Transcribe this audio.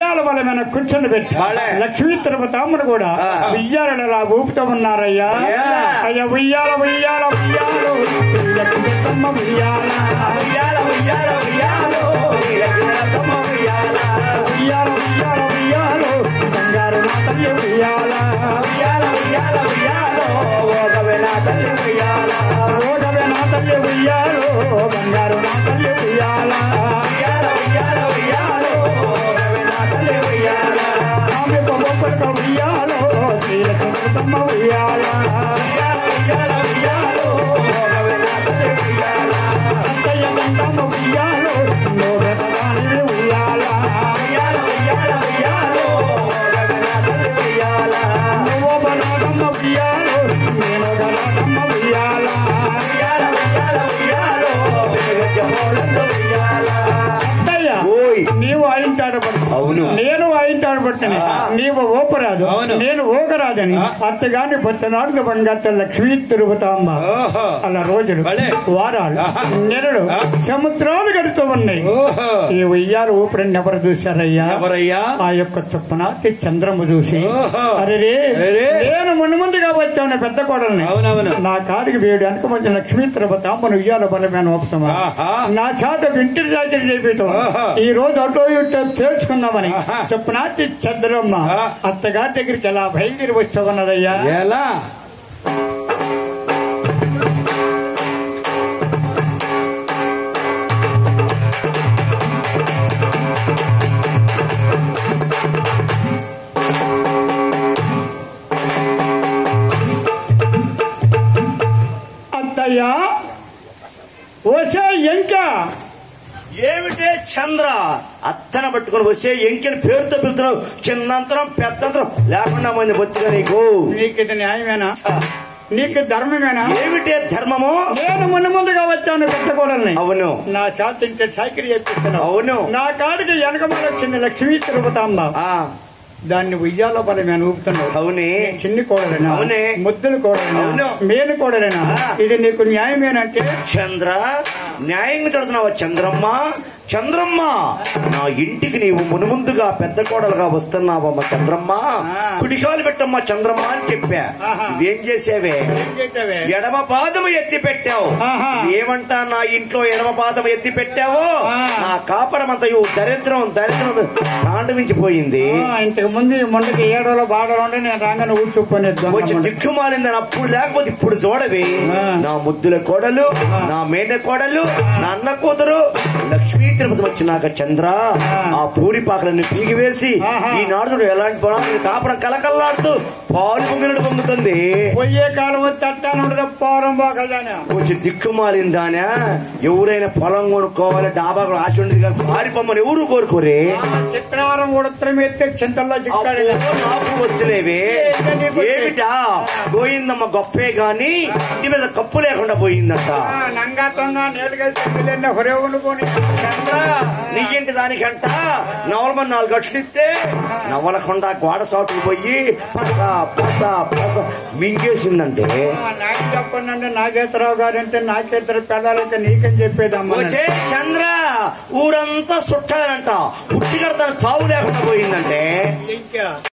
ఉయ్యాల బలమైన కూర్చొని పెట్టి వాళ్ళే. లక్ష్మీ తిరుపతమ్మను కూడా ఆ. ఉయ్యాలలా ఊపుతూ ఉన్నారయ్యా ఏ. అయ్యా ఉయ్యాల ఉయ్యాల ఉయ్యాలు లక్ష్మీ తమ్మ ఉయ్యాల ఉయ్యాల ఉయ్యాల ఉయ్యాలో లక్ష్మీరథమ్మ ఉయ్యాల ఉయ్యాల ఉయ్యాల ఉయ్యాలు బంగారు నా తల్లి ఉయ్యాల ఉయ్యాల ఉయ్యాల ఉయ్యాలో ఒకవేళ తల్లి ఉయ్యాల రోగవే నా తల్లి ఉయ్యాలు బంగారు నా తల్లి ఉయ్యాల ఉయ్యాల ఉయ్యాల ఉయ్యాలో ఒకవేళ తల్లి ఉయ్యాల ఆమె బొబ్బక ఉయ్యాలో శ్రీలక్ష్మీ తమ్మ ఉయ్యాల ఉయ్యాల ఉయ్యాల ఉయ్యాలో ఒకవేళ తల్లి ఉయ్యాల అత్తయ్య దండమ్మ ఉయ్యాలో నోరెదగాని ఉయ్యాల ఉయ్యాల ఉయ్యాల ఉయ్యాలో ఒకవేళ తల్లి ఉయ్యాల నువ్వు బలాడమ్మ ఉయ్యాలో నేను బలాడమ్మ ఉయ్యాల ఉయ్యాల ఉయ్యాల ఉయ్యాలో వేగజమోలందు ఉయ్యాల అత్తయ్య ఓయ్ నీవు ఆయింటాడబడుతు అవును. నేను ఆయింటాడబడుతుని నీవు ఓపరాదు అవును. నేను ఓకరాదని అత్తగాని బొత్తనాడు బంగారు లక్ష్మీ తిరుగుతామ్మ ఓహో అలా రోజులు భలే. వారాలు ఆహా. నెలలు ఆ. సముద్రాలు గడుతూ ఉన్నాయి ఓహో ఈ ఉయ్యాలు ఊపిరిని ఎవరు చూశారయ్యా ఎవరయ్యా ఆ యొక్క చొప్పునాటి చంద్రము చూసి ఓహో. అరే అరెరే. నేను మును ముందుగా వచ్చాను పెద్ద కోడల్ని అవునవును నా కాడికి వేయడానికి కొంచెం లక్ష్మీ తిరుపతమ్మను ఉయ్యాల బలమైన ఒప్పుతామా ఆహా. నా చేత వింటి చాకరి చేపితో ఆహా. ఈ రోజు అటో ఇటో తేల్చుకుందామని ఆహా. చొప్పునాటి చంద్రమ్మ ఆ. అత్తగారి దగ్గరికి ఎలా బయలుదేరి వస్తూ ఉన్నదయ్యా ఎలా అత్తయ్య ఓసే ఇంకా ఏమిటే చంద్ర అత్తన పట్టుకొని వస్తే ఎంకిని పేరుతో పిలుతున్నావు చిన్నంతరం పెద్దంతరం లేకుండా మంది బొత్తిగా నీకు నీకు ఇది న్యాయమేనా నీకు ధర్మమేనా ఏమిటే ధర్మము నేను మును ముందుగా వచ్చాను పెద్ద కోడల్ని అవును నా చేత ఇంటే చాకరి చేపిస్తున్నావు అవును నా కాడికి వెనకమాల వచ్చింది లక్ష్మీ తిరుపతమ్మ ఆ దాన్ని ఉయ్యాలో బలం నేను ఊపుతున్నావు అవునే నేను చిన్ని కోడలేనా అవునే. ముద్దులు కోడలేనా అవును. మేలు కోడలేనా ఆ. ఇది నీకు న్యాయమేనంటే చంద్ర న్యాయంగా చదువుతున్నావా చంద్రమ్మ చంద్రమ్మ నా ఇంటికి నీవు మునుముందుగా పెద్ద కోడలుగా వస్తున్నావమ్మ చంద్రమ్మ ఆ. కుడికాలు పెట్టమ్మా చంద్రమ్మ అని చెప్పా ఆహా. నువ్వేం చేసావే ఏం చేసావే? ఎడమ పాదము ఎత్తి పెట్టావు ఆహా. ఏమంటా నా ఇంట్లో ఎడమ పాదం ఎత్తి పెట్టావో ఆ. నా కాపరమంతయు దరిద్రం దరిద్రం తాండవించిపోయింది ఆ, ఇంతకు ముందు ఈ మొండకి ఏడోలో బాడలో ఉండి నేను రాగానే ఊడ్చుకొని వచ్చి దిక్కుమాలిందని అప్పుడు లేకపోతే ఇప్పుడు చూడవి ఆ. నా ముద్దుల కోడలు నా మేన కోడలు నా అన్న కూతురు లక్ష్మీ తిరుపతి వచ్చినాక చంద్ర ఆ పూరి పాకలన్నీ పీకి వేసి ఆహా. ఈ నాడు ఎలాంటి పొలానికి కాపురం కలకల్లాడుతూ పాలు పొంగినట్టు పొంగుతుంది పోయే కాలం వచ్చి అట్టాను పోరం పోకజానే వచ్చి దిక్కుమాలిందానా ఎవరైనా పొలం కొనుక్కోవాలి డాబా కూడా ఆశ ఉండేది కానీ పారిపోమ్మని ఎవరు కోరుకోరే చిత్రవారం ఉడత్రం ఎత్తే చింతల్లో చిక్కాడు అప్పుడు నాకు వచ్చలేవే ఏమిటా గోయిందమ్మ గొప్పే గాని ఇంటి మీద కప్పు లేకుండా పోయిందట నంగాతంగా నేలుగా హొరే ఉండుకొని చంద్ర నీకేంటి దానికంట నవలమని నాలుగు గట్లు ఇస్తే నవలకుండా గోడ సాటుకు పోయి పస పస పస మింగేసిందంటే నాకు చెప్పండి నాగేశ్వరరావు గారు అంటే నాకేతర పెళ్ళాలైతే నీకేం చెప్పేదమ్మా వచ్చే చంద్ర ఊరంతా చుట్టాలంట ఉట్టి కడతాను తావు లేకుండా పోయిందంటే ఇంకా